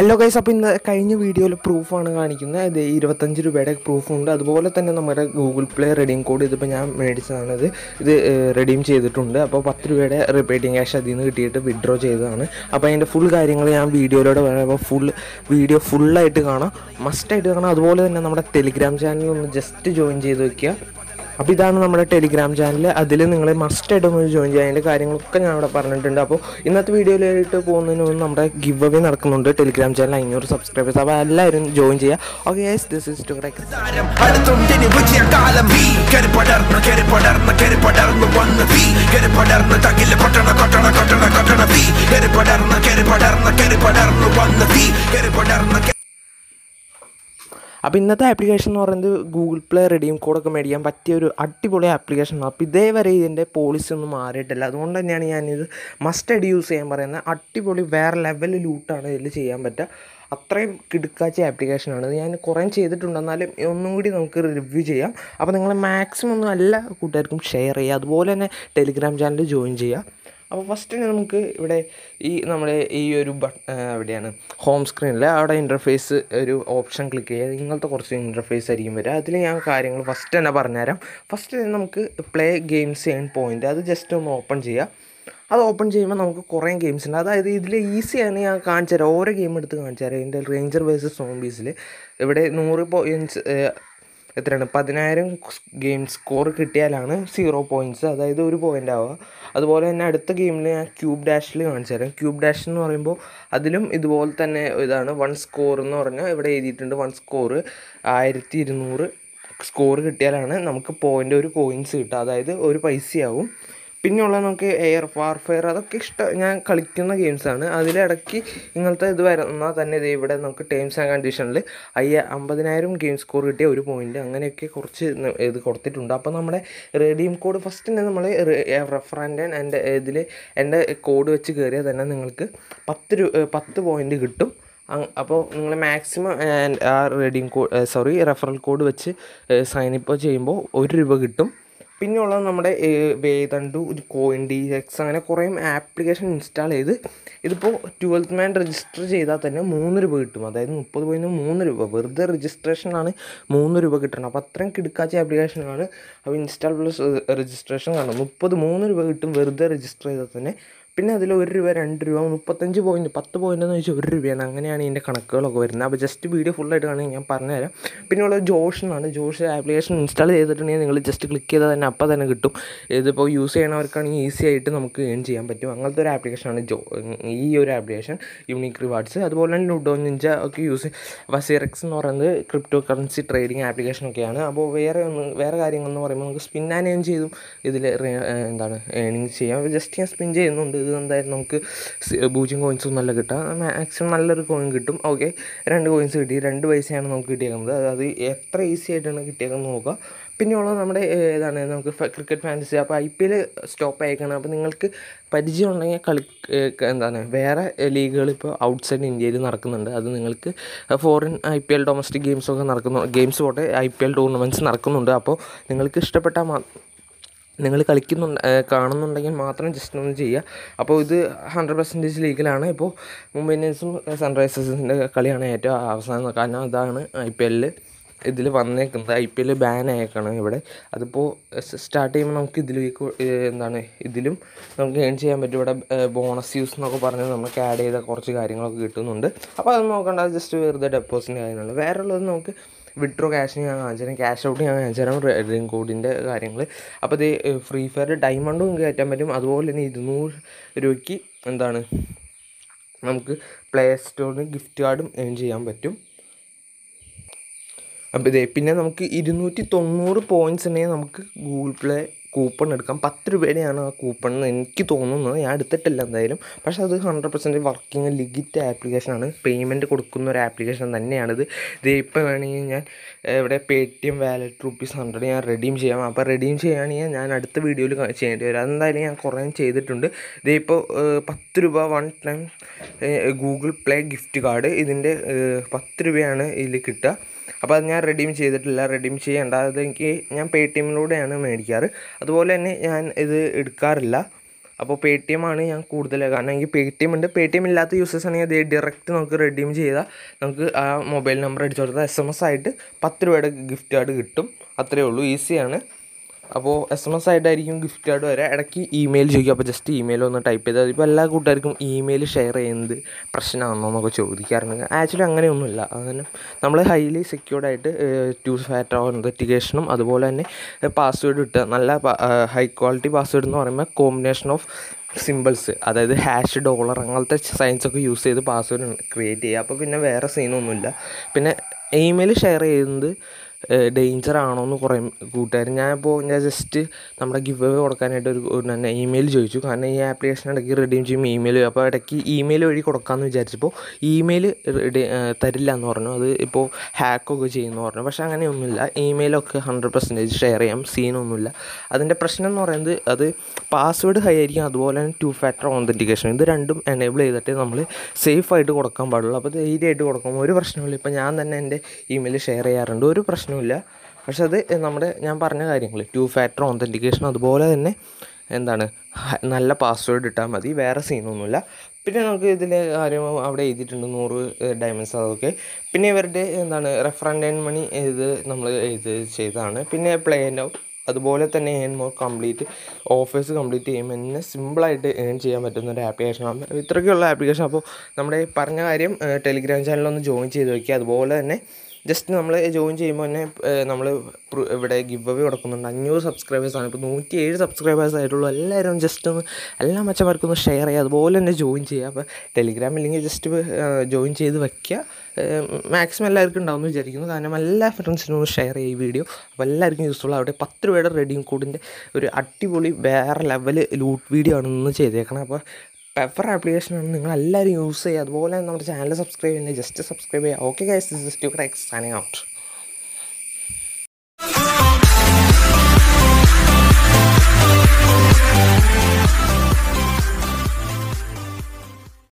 hello guys അപ്പോൾ ഇന്ന് കഴിഞ്ഞ വീഡിയോയിൽ പ്രൂഫാണ് കാണിക്കുന്നത് ഇത് ഇരുപത്തഞ്ച് രൂപയുടെ പ്രൂഫുണ്ട് അതുപോലെ തന്നെ നമ്മുടെ ഗൂഗിൾ പ്ലേ റെഡീം കോഡ് ഇതിപ്പോൾ ഞാൻ മേടിച്ചതാണ് ഇത് ഇത് റെഡീം ചെയ്തിട്ടുണ്ട് അപ്പോൾ പത്ത് രൂപയുടെ റിപ്പേറ്റിംഗ് ക്യാഷ് അതിൽ നിന്ന് കിട്ടിയിട്ട് വിഡ്രോ ചെയ്തതാണ് അപ്പോൾ അതിൻ്റെ ഫുൾ കാര്യങ്ങൾ ഞാൻ വീഡിയോയിലൂടെ പറയാം അപ്പോൾ ഫുൾ വീഡിയോ ഫുള്ളായിട്ട് കാണാം മസ്റ്റായിട്ട് കാണാം അതുപോലെ തന്നെ നമ്മുടെ ടെലിഗ്രാം ചാനൽ ഒന്ന് ജസ്റ്റ് ജോയിൻ ചെയ്ത് വെക്കുക അപ്പോൾ ഇതാണ് നമ്മുടെ ടെലിഗ്രാം ചാനൽ അതിൽ നിങ്ങൾ മസ്റ്റായിട്ട് ഒന്ന് ജോയിൻ ചെയ്യുക അതിൻ്റെ കാര്യങ്ങളൊക്കെ ഞാൻ അവിടെ പറഞ്ഞിട്ടുണ്ട് അപ്പോൾ ഇന്നത്തെ വീഡിയോയിലായിട്ട് പോകുന്നതിന് മുമ്പ് നമ്മുടെ ഗിവ് അവേ നടക്കുന്നുണ്ട് ടെലിഗ്രാം ചാനൽ അഞ്ഞൂറ് സബ്സ്ക്രൈബേഴ്സ് അപ്പോൾ എല്ലാവരും ജോയിൻ ചെയ്യുക okay yes this is to Rex താരം അടുത്തുണ്ടിനി വിജയകാലം ഭീ കരി പടർന്ന് കരി പടർന്ന് കരി പടർന്ന് വന്ന് ഭീ കരി പടർന്ന് തകില് കൊട്ടണ കൊട്ടണ കൊട്ടണ കൊട്ടണ ഭീ കരി പടർന്ന് കരി പടർന്ന് കരി പടർന്ന് വന്ന് ഭീ കരി പടർന്ന് കരി അപ്പോൾ ഇന്നത്തെ ആപ്ലിക്കേഷൻ എന്ന് പറയുന്നത് ഗൂഗിൾ പ്ലേ റെഡീം കോഡൊക്കെ മേടിക്കാൻ പറ്റിയ ഒരു അടിപൊളി ആപ്ലിക്കേഷനാണ് അപ്പോൾ ഇതേവരെ ഇതിൻ്റെ പോളിസി ഒന്നും മാറിയിട്ടില്ല അതുകൊണ്ട് തന്നെയാണ് ഞാനിത് മസ്റ്റ് യൂസ് ചെയ്യാൻ പറയുന്നത് അടിപൊളി വേറെ ലെവൽ ലൂട്ടാണ് ഇതിൽ ചെയ്യാൻ പറ്റുക അത്രയും കിടുക്കാച്ച ആപ്ലിക്കേഷനാണ് ഇത് ഞാൻ കുറേ ചെയ്തിട്ടുണ്ട് എന്നാലും ഒന്നും കൂടി നമുക്ക് റിവ്യൂ ചെയ്യാം അപ്പോൾ നിങ്ങൾ മാക്സിമം ഒന്നും എല്ലാ കൂട്ടുകാർക്കും ഷെയർ ചെയ്യുക അതുപോലെ തന്നെ ടെലിഗ്രാം ചാനൽ ജോയിൻ ചെയ്യുക അപ്പോൾ ഫസ്റ്റ് നമുക്ക് ഇവിടെ ഈ നമ്മുടെ ഈ ഒരു ബട്ട് എവിടെയാണ് ഹോം സ്ക്രീനിൽ അവിടെ ഇൻ്റർഫേസ് ഒരു ഓപ്ഷൻ ക്ലിക്ക് ചെയ്യുക ഇങ്ങനത്തെ കുറച്ച് ഇൻ്റർഫേസ് ആയിരിക്കും വരിക അതിൽ ഞാൻ കാര്യങ്ങൾ ഫസ്റ്റ് തന്നെ പറഞ്ഞുതരാം ഫസ്റ്റ് തന്നെ നമുക്ക് പ്ലേ ഗെയിംസ് ചെയ്യാൻ പോയിൻ്റ് അത് ജസ്റ്റ് ഒന്ന് ഓപ്പൺ ചെയ്യുക അത് ഓപ്പൺ ചെയ്യുമ്പോൾ നമുക്ക് കുറേ ഗെയിംസ് ഉണ്ട് അതായത് ഇതിൽ ഈസിയാണ് ഞാൻ കാണിച്ചു തരാം ഓരോ ഗെയിം എടുത്ത് കാണിച്ചു തരാം ഇതിൻ്റെ റേഞ്ചർ വേഴ്സസ് സോംബീസിൽ ഇവിടെ നൂറ് പോയിൻറ്റ്സ് എത്രയാണ് പതിനായിരം ഗെയിം സ്കോർ കിട്ടിയാലാണ് സീറോ പോയിൻറ്റ്സ് അതായത് ഒരു പോയിൻ്റ് ആവുക അതുപോലെ തന്നെ അടുത്ത ഗെയിമിൽ ഞാൻ ക്യൂബ് ഡാഷിൽ കാണിച്ചു തരാം ക്യൂബ് ഡാഷ് എന്ന് പറയുമ്പോൾ അതിലും ഇതുപോലെ തന്നെ ഇതാണ് വൺ സ്കോർ എന്ന് പറഞ്ഞാൽ ഇവിടെ എഴുതിയിട്ടുണ്ട് വൺ സ്കോർ ആയിരത്തി ഇരുന്നൂറ് സ്കോർ കിട്ടിയാലാണ് നമുക്ക് പോയിൻ്റ് ഒരു കോയിൻസ് കിട്ടുക അതായത് ഒരു പൈസയാവും പിന്നെയുള്ള നമുക്ക് എയർ വാർഫെയർ അതൊക്കെ ഇഷ്ടം ഞാൻ കളിക്കുന്ന ഗെയിംസാണ് അതിലിടയ്ക്ക് ഇങ്ങനത്തെ ഇത് വരുന്നാൽ തന്നെ ഇത് ഇവിടെ നമുക്ക് ടേംസ് ആൻഡ് കണ്ടീഷനിൽ അയ്യ അമ്പതിനായിരം ഗെയിം സ്കോർ കിട്ടിയ ഒരു പോയിൻ്റ് അങ്ങനെയൊക്കെ കുറച്ച് ന- ഇത് കൊടുത്തിട്ടുണ്ട് അപ്പോൾ നമ്മുടെ റെഡീം കോഡ് ഫസ്റ്റ് തന്നെ നമ്മൾ റെഫറൻഡ് എൻ്റെ ഇതിൽ എൻ്റെ കോഡ് വെച്ച് കയറിയാൽ തന്നെ നിങ്ങൾക്ക് പത്ത് രൂ പത്ത് പോയിൻ്റ് കിട്ടും അങ് അപ്പോൾ നിങ്ങൾ മാക്സിമം ആ redeem code sorry referral code വെച്ച് സൈൻ അപ്പ് ചെയ്യുമ്പോൾ ഒരു രൂപ കിട്ടും പിന്നെയുള്ളത് നമ്മുടെ ഏഹ്, വേദണ്ടു കോയിൻ ഡി എക്സ് അങ്ങനെ കുറേ ആപ്ലിക്കേഷൻ ഇൻസ്റ്റാൾ ചെയ്ത് ഇതിപ്പോൾ ട്വൽത്ത് മാൻ രജിസ്റ്റർ ചെയ്താൽ തന്നെ മൂന്ന് രൂപ കിട്ടും അതായത് മുപ്പത് പോയിന്റ് മൂന്ന് രൂപ വെറുതെ രജിസ്ട്രേഷനാണ് മൂന്ന് രൂപ കിട്ടണം അപ്പോൾ അത്രയും കിടക്കാച്ച ആപ്ലിക്കേഷനാണ് അപ്പോൾ ഇൻസ്റ്റാൾ പ്ലസ് രജിസ്ട്രേഷൻ കാണും മുപ്പത് മൂന്ന് രൂപ കിട്ടും വെറുതെ രജിസ്റ്റർ ചെയ്താൽ തന്നെ പിന്നെ അതിൽ ഒരു രൂപ രണ്ട് രൂപ മുപ്പത്തഞ്ച് പോയിൻറ്റ് പത്ത് പോയിൻ്റ് എന്ന് വെച്ചാൽ ഒരു രൂപയാണ് അങ്ങനെയാണ് ഇതിൻ്റെ കണക്കുകളൊക്കെ വരുന്നത് അപ്പോൾ ജസ്റ്റ് വീഡിയോ ഫുള്ളായിട്ട് കാണുമെങ്കിൽ ഞാൻ പറഞ്ഞുതരാം പിന്നെ ഉള്ളത് ജോഷ് എന്നാണ് ജോഷ് ആപ്ലിക്കേഷൻ ഇൻസ്റ്റാൾ ചെയ്തിട്ടുണ്ടെങ്കിൽ നിങ്ങൾ ജസ്റ്റ് ക്ലിക്ക് ചെയ്താൽ തന്നെ അപ്പോൾ തന്നെ കിട്ടും ഇതിപ്പോൾ യൂസ് ചെയ്യണവർക്കാണെങ്കിൽ ഈസി ആയിട്ട് നമുക്ക് ഏൺ ചെയ്യാൻ പറ്റും അങ്ങനത്തെ ഒരു ആപ്ലിക്കേഷനാണ് ജോ ഈ ഒരു ആപ്ലിക്കേഷൻ യൂണിക് റിവാർഡ്സ് അതുപോലെ തന്നെ ലുഡോ നിഞ്ച ഒക്കെ യൂസ് വസീറക്സ് എന്ന് പറയുന്നത് ക്രിപ്റ്റോ കറൻസി ട്രേഡിംഗ് ആപ്ലിക്കേഷനൊക്കെയാണ് അപ്പോൾ വേറെ ഒന്ന് വേറെ കാര്യങ്ങൾ എന്ന് പറയുമ്പോൾ നമുക്ക് സ്പിൻ ആൻഡ് ഏൺ ചെയ്തും ഇതിൽ എന്താണ് ഏണിങ് ചെയ്യാം ജസ്റ്റ് ഞാൻ സ്പിൻ ചെയ്യുന്നുണ്ട് ഇത് എന്തായാലും നമുക്ക് സി- പൂജ്യം കോയിൻസ് ഒന്നല്ല കിട്ടുക മാക്സിമം നല്ലൊരു കോയിൻ കിട്ടും ഓക്കെ രണ്ട് കോയിൻസ് കിട്ടി രണ്ട് പൈസയാണ് നമുക്ക് കിട്ടിയേക്കുന്നത് അത് എത്ര ഈസി ആയിട്ടാണ് കിട്ടിയേക്കുന്നത് നോക്കുക പിന്നെയുള്ളത് നമ്മുടെ ഏഹ്, ഏതാണ് നമുക്ക് ക്രിക്കറ്റ് ഫാൻറ്റസി അപ്പോൾ ഐ പി എൽ സ്റ്റോപ്പ് അയക്കണം അപ്പോൾ നിങ്ങൾക്ക് പരിചയം ഉണ്ടെങ്കിൽ കളി ഏഹ്, ക- എന്താണ് വേറെ ലീഗുകൾ ഇപ്പോൾ ഔട്ട്സൈഡ് ഇന്ത്യയിൽ നടക്കുന്നുണ്ട് അത് നിങ്ങൾക്ക് foreign I P L domestic ഗെയിംസൊക്കെ നടക്കുന്നു ഗെയിംസ് പോട്ടെ ഐ പി എൽ ടൂർണമെൻറ്റ്സ് നടക്കുന്നുണ്ട് അപ്പോൾ നിങ്ങൾക്ക് ഇഷ്ടപ്പെട്ട മാ- നിങ്ങൾ കളിക്കുന്നുണ്ട് ഏഹ് കാണുന്നുണ്ടെങ്കിൽ മാത്രം ജസ്റ്റ് ഒന്ന് ചെയ്യുക അപ്പോൾ ഇത് ഹൺഡ്രഡ് പെർസെൻറ്റേജ് ലീഗിലാണ് ഇപ്പോൾ മുംബൈ ഇന്ത്യൻസും സൺറൈസേഴ്സിൻ്റെ കളിയാണ് ഏറ്റവും അവസാനം കാരണം അതാണ് ഐ പി എല്ലിൽ ഇതിൽ വന്നേക്കുന്നത് ഐ പി എൽ ബാൻ ആയേക്കാണ് ഇവിടെ അതിപ്പോൾ സ്റ്റാർട്ട് ചെയ്യുമ്പോൾ നമുക്ക് ഇതിലേക്ക് ഏഹ് എന്താണ് ഇതിലും നമുക്ക് ഏൺ ചെയ്യാൻ പറ്റും ഇവിടെ ബോണസ് യൂസ് എന്നൊക്കെ പറഞ്ഞ് നമുക്ക് ആഡ് ചെയ്ത കുറച്ച് കാര്യങ്ങളൊക്കെ കിട്ടുന്നുണ്ട് അപ്പോൾ അത് നോക്കണ്ട ജസ്റ്റ് വെറുതെ ഡെപ്പോസിറ്റ് കാര്യങ്ങളുണ്ട് വേറെ ഉള്ളത് നമുക്ക് വിഡ്രോ ക്യാഷ് ഞാൻ കാണിച്ചു തരാം ക്യാഷ് ഔട്ട് ഞാൻ കാണിച്ചു തരാം റെഡിങ് കോഡിൻ്റെ കാര്യങ്ങൾ അപ്പോൾ ഇത് ഫ്രീ ഫയർ ഡയമണ്ടും കയറ്റാൻ പറ്റും അതുപോലെ തന്നെ ഇരുന്നൂറ് രൂപയ്ക്ക് എന്താണ് നമുക്ക് പ്ലേ സ്റ്റോറിന് ഗിഫ്റ്റ് കാർഡും ഏൺ ചെയ്യാൻ പറ്റും അപ്പോൾ ഇതേ പിന്നെ നമുക്ക് ഇരുന്നൂറ്റി തൊണ്ണൂറ് പോയിൻറ്റ്സ് ഉണ്ടെങ്കിൽ നമുക്ക് ഗൂഗിൾ പ്ലേ കൂപ്പൺ എടുക്കാം പത്ത് രൂപയുടെയാണ് ആ കൂപ്പൺ എന്ന് എനിക്ക് തോന്നുന്നത് ഞാൻ എടുത്തിട്ടില്ല എന്തായാലും പക്ഷേ അത് ഹൺഡ്രഡ് പെർസെൻറ്റ് വർക്കിംഗ് ലിഗിറ്റ് ആപ്ലിക്കേഷനാണ് പേയ്മെൻറ്റ് കൊടുക്കുന്ന ഒരു ആപ്ലിക്കേഷൻ തന്നെയാണിത് ഇത് ഇപ്പോൾ വേണമെങ്കിൽ ഞാൻ ഏഹ്, ഇവിടെ Paytm wallet rupees hundred ഞാൻ റെഡീം ചെയ്യാം അപ്പോൾ റെഡീം ചെയ്യുകയാണെങ്കിൽ ഞാൻ അടുത്ത വീഡിയോയിൽ ചെയ്യേണ്ടി വരും അതെന്തായാലും ഞാൻ കുറേ ചെയ്തിട്ടുണ്ട് ഇത് ഇപ്പോൾ പത്ത് രൂപ one time Google play gift card ഇതിൻ്റെ ഏഹ്, പത്ത് രൂപയാണ് ഇതിൽ കിട്ടുക അപ്പോൾ അത് ഞാൻ റെഡീം ചെയ്തിട്ടില്ല റെഡീം ചെയ്യേണ്ട അതെനിക്ക് ഞാൻ പേ ടി എമ്മിലൂടെയാണ് മേടിക്കാറ് അതുപോലെ തന്നെ ഞാൻ ഇത് എടുക്കാറില്ല അപ്പോൾ പേ ടി എം ആണ് ഞാൻ കൂടുതൽ കാരണം എനിക്ക് പേ ടി എം ഉണ്ട് പേ ടി എം ഇല്ലാത്ത യൂസേഴ്സ് ആണെങ്കിൽ അത് ഡയറക്റ്റ് നമുക്ക് റെഡീം ചെയ്താൽ നമുക്ക് ആ മൊബൈൽ നമ്പർ അടിച്ചു കൊടുത്താൽ എസ് എം എസ് ആയിട്ട് പത്ത് രൂപയുടെ ഗിഫ്റ്റ് കാർഡ് കിട്ടും അത്രയേ ഉള്ളൂ ഈസിയാണ് അപ്പോൾ എസ് എം എസ് ആയിട്ടായിരിക്കും ഗിഫ്റ്റ് കാർഡ് വരിക ഇടയ്ക്ക് ഇമെയിൽ ചോദിക്കും അപ്പോൾ ജസ്റ്റ് ഇമെയിൽ ഒന്ന് ടൈപ്പ് ചെയ്താൽ ഇപ്പോൾ എല്ലാ കൂട്ടുകാർക്കും ഇമെയിൽ ഷെയർ ചെയ്യുന്നത് പ്രശ്നമാണോ എന്നൊക്കെ ചോദിക്കാറുണ്ട് ആക്ച്വലി അങ്ങനെയൊന്നുമില്ല അങ്ങനെ നമ്മൾ ഹൈലി സെക്യൂർഡ് ആയിട്ട് ടു ഫാക്ടർ ഒതൻറ്റിക്കേഷനും അതുപോലെ തന്നെ പാസ്വേഡ് ഇട്ടുക നല്ല ഹൈ ക്വാളിറ്റി പാസ്വേഡ് എന്ന് പറയുമ്പോൾ കോമ്പിനേഷൻ ഓഫ് സിമ്പിൾസ് അതായത് ഹാഷ് ഡോളർ അങ്ങനത്തെ സയൻസ് ഒക്കെ യൂസ് ചെയ്ത് പാസ്വേഡ് ക്രിയേറ്റ് ചെയ്യുക അപ്പോൾ പിന്നെ വേറെ സീനൊന്നുമില്ല പിന്നെ ഇമെയിൽ ഷെയർ ചെയ്യുന്നത് ഡേഞ്ചർ ആണോ എന്ന് കുറേ കൂട്ടുകാർ ഞാനിപ്പോൾ ഞാൻ ജസ്റ്റ് നമ്മുടെ ഗിവ് അവേ കൊടുക്കാനായിട്ട് ഒരു ഒരു തന്നെ ഇമെയിൽ ചോദിച്ചു കാരണം ഈ ആപ്ലിക്കേഷൻ ഇടയ്ക്ക് റെഡീം ചെയ്യുമ്പോൾ ഇമെയിൽ അപ്പോൾ ഇടയ്ക്ക് ഇമെയിൽ വഴി കൊടുക്കാമെന്ന് വിചാരിച്ചപ്പോൾ ഇമെയിൽ തരില്ല എന്ന് പറഞ്ഞു അത് ഇപ്പോൾ ഹാക്കൊക്കെ ചെയ്യുമെന്ന് പറഞ്ഞു പക്ഷേ അങ്ങനെയൊന്നുമില്ല ഇമെയിലൊക്കെ ഹൺഡ്രഡ് പെർസെൻറ്റേജ് ഷെയർ ചെയ്യാം സീനൊന്നുമില്ല അതിൻ്റെ പ്രശ്നം എന്ന് പറയുന്നത് അത് പാസ്വേഡ് ഹൈ ആയിരിക്കും അതുപോലെ തന്നെ ടു ഫാക്ടർ ഓതൻറ്റിക്കേഷൻ ഇത് രണ്ടും എനേബിൾ ചെയ്തിട്ട് നമ്മൾ സേഫ് ആയിട്ട് കൊടുക്കാൻ പാടുള്ളൂ അപ്പോൾ ധൈര്യമായിട്ട് കൊടുക്കാം ഒരു പ്രശ്നമില്ല ഇപ്പോൾ ഞാൻ തന്നെ എൻ്റെ ഇമെയിൽ ഷെയർ ചെയ്യാറുണ്ട് ഒരു പ്രശ്നമില്ല പക്ഷെ അത് നമ്മുടെ ഞാൻ പറഞ്ഞ കാര്യങ്ങൾ ടു ഫാക്ടർ ഓതൻറ്റിക്കേഷൻ അതുപോലെ തന്നെ എന്താണ് ഹ- നല്ല പാസ്വേഡ് ഇട്ടാൽ മതി വേറെ സീനൊന്നുമില്ല പിന്നെ നമുക്ക് ഇതിൽ കാര്യം അവിടെ എഴുതിയിട്ടുണ്ട് നൂറ് ഡയമണ്ട്സ് അതൊക്കെ പിന്നെ ഇവരുടെ എന്താണ് റെഫറൻഡ് ആൻഡ് മണി ഇത് നമ്മൾ ഇത് ചെയ്തതാണ് പിന്നെ പ്ലേ നൗ അതുപോലെ തന്നെ earn more complete offers complete ചെയ്യുമ്പോൾ തന്നെ സിമ്പിളായിട്ട് ഏൺ ചെയ്യാൻ പറ്റുന്ന ഒരു ആപ്ലിക്കേഷനാണ് ഇത്രയ്ക്കുള്ള ആപ്ലിക്കേഷൻ അപ്പോൾ നമ്മുടെ ഈ പറഞ്ഞ കാര്യം ടെലിഗ്രാം ചാനലൊന്ന് ജോയിൻ ചെയ്ത് വയ്ക്കുക അതുപോലെ തന്നെ ജസ്റ്റ് നമ്മൾ ജോയിൻ ചെയ്യുമ്പോൾ തന്നെ നമ്മൾ ഇവിടെ ഗിവ് അവേ കൊടുക്കുന്നുണ്ട് അഞ്ഞൂറ് സബ്സ്ക്രൈബേഴ്സാണ് ഇപ്പോൾ നൂറ്റി ഏഴ് സബ്സ്ക്രൈബേഴ്സ് ആയിട്ടുള്ളൂ എല്ലാവരും ജസ്റ്റ് ഒന്ന് എല്ലാ മച്ചന്മാർക്കും ഒന്ന് ഷെയർ ചെയ്യുക അതുപോലെ തന്നെ ജോയിൻ ചെയ്യുക അപ്പോൾ ടെലിഗ്രാം ഇല്ലെങ്കിൽ ജസ്റ്റ് ജോയിൻ ചെയ്ത് വയ്ക്കുക മാക്സിമം എല്ലാവർക്കും ഉണ്ടാവുമെന്ന് വിചാരിക്കുന്നു കാരണം എല്ലാ ഫ്രണ്ട്സിനും ഒന്ന് ഷെയർ ചെയ്യുക ഈ വീഡിയോ അപ്പോൾ എല്ലാവർക്കും യൂസ്ഫുൾ ആവട്ടെ പത്ത് രൂപയുടെ റെഡീം കോഡിൻ്റെ ഒരു അടിപൊളി വേറെ ലെവൽ ലൂട്ട് വീഡിയോ ആണ് ഇന്ന് ചെയ്തേക്കണം അപ്പോൾ പെപ്പർ ആപ്ലിക്കേഷനാണ് നിങ്ങൾ എല്ലാവരും യൂസ് ചെയ്യുക അതുപോലെ തന്നെ നമ്മുടെ ചാനൽ സബ്സ്ക്രൈബ് ചെയ്യുന്നത് ജസ്റ്റ് സബ്സ്ക്രൈബ് ചെയ്യുക okay guys this just you എക്സ് സാനിങ് ഔട്ട്